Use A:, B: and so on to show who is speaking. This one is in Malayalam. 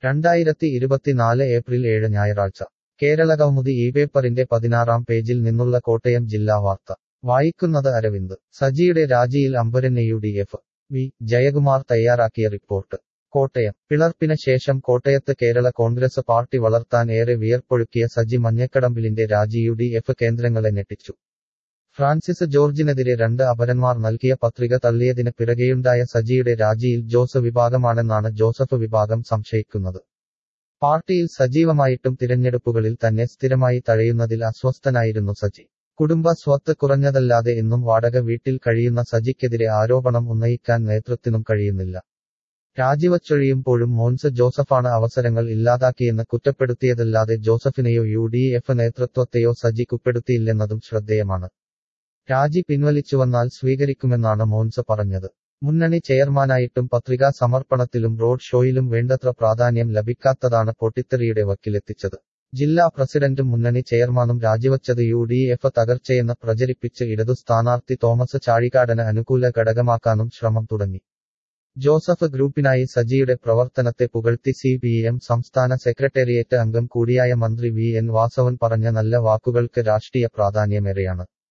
A: രണ്ടായിരത്തി ഇരുപത്തിനാല് ഏപ്രിൽ ഏഴ് ഞായറാഴ്ച കേരളകൗമുദി ഈ പേപ്പറിന്റെ പതിനാറാം പേജിൽ നിന്നുള്ള കോട്ടയം ജില്ലാ വാർത്ത വായിക്കുന്നത് അരവിന്ദ് സജിയുടെ രാജിയിൽ അമ്പരന്ന് U D F V Jayakumar തയ്യാറാക്കിയ റിപ്പോർട്ട് കോട്ടയം പിളർപ്പിന് ശേഷം കോട്ടയത്ത് കേരള കോൺഗ്രസ് പാർട്ടി വളർത്താൻ ഏറെ വിയർപ്പൊഴുക്കിയ സജി മഞ്ഞക്കടമ്പിലിന്റെ രാജി യു ഡി എഫ് കേന്ദ്രങ്ങളെ ഞെട്ടിച്ചു ഫ്രാൻസിസ് ജോർജിനെതിരെ രണ്ട് അപരന്മാർ നൽകിയ പത്രിക തള്ളിയതിന് പിറകെയുണ്ടായ സജിയുടെ രാജിയിൽ ജോസ് വിഭാഗമാണെന്നാണ് ജോസഫ് വിഭാഗം സംശയിക്കുന്നത് പാർട്ടിയിൽ സജീവമായിട്ടും തിരഞ്ഞെടുപ്പുകളിൽ തന്നെ സ്ഥിരമായി തഴയുന്നതിൽ അസ്വസ്ഥനായിരുന്നു സജി കുടുംബ സ്വത്ത് കുറഞ്ഞതല്ലാതെ ഇന്നും വാടക വീട്ടിൽ കഴിയുന്ന സജിക്കെതിരെ ആരോപണം ഉന്നയിക്കാൻ നേതൃത്വത്തിനും കഴിയുന്നില്ല രാജിവച്ചൊഴിയുമ്പോഴും മോൻസ് ജോസഫാണ് അവസരങ്ങൾ ഇല്ലാതാക്കിയെന്ന് കുറ്റപ്പെടുത്തിയതല്ലാതെ ജോസഫിനെയോ യു ഡി എഫ് നേതൃത്വത്തെയോ സജി കുപ്പെടുത്തിയില്ലെന്നതും ശ്രദ്ധേയമാണ് രാജി പിൻവലിച്ചുവന്നാൽ സ്വീകരിക്കുമെന്നാണ് മോൻസ് പറഞ്ഞത് മുന്നണി ചെയർമാനായിട്ടും പത്രികാ സമർപ്പണത്തിലും റോഡ് ഷോയിലും വേണ്ടത്ര പ്രാധാന്യം ലഭിക്കാത്തതാണ് പൊട്ടിത്തെറിയുടെ വക്കിലെത്തിച്ചത് ജില്ലാ പ്രസിഡന്റും മുന്നണി ചെയർമാനും രാജിവച്ചത് യു ഡി എഫ് തകർച്ചയെന്ന് പ്രചരിപ്പിച്ച് ഇടതു സ്ഥാനാർത്ഥി തോമസ് ചാഴികാടന് അനുകൂല ഘടകമാക്കാനും ശ്രമം തുടങ്ങി ജോസഫ് ഗ്രൂപ്പിനായി സജിയുടെ പ്രവർത്തനത്തെ പുകഴ്ത്തി സി പി എം സംസ്ഥാന സെക്രട്ടേറിയറ്റ് അംഗം കൂടിയായ മന്ത്രി വി എൻ വാസവൻ പറഞ്ഞ നല്ല വാക്കുകൾക്ക് രാഷ്ട്രീയ പ്രാധാന്യമേറെയാണ്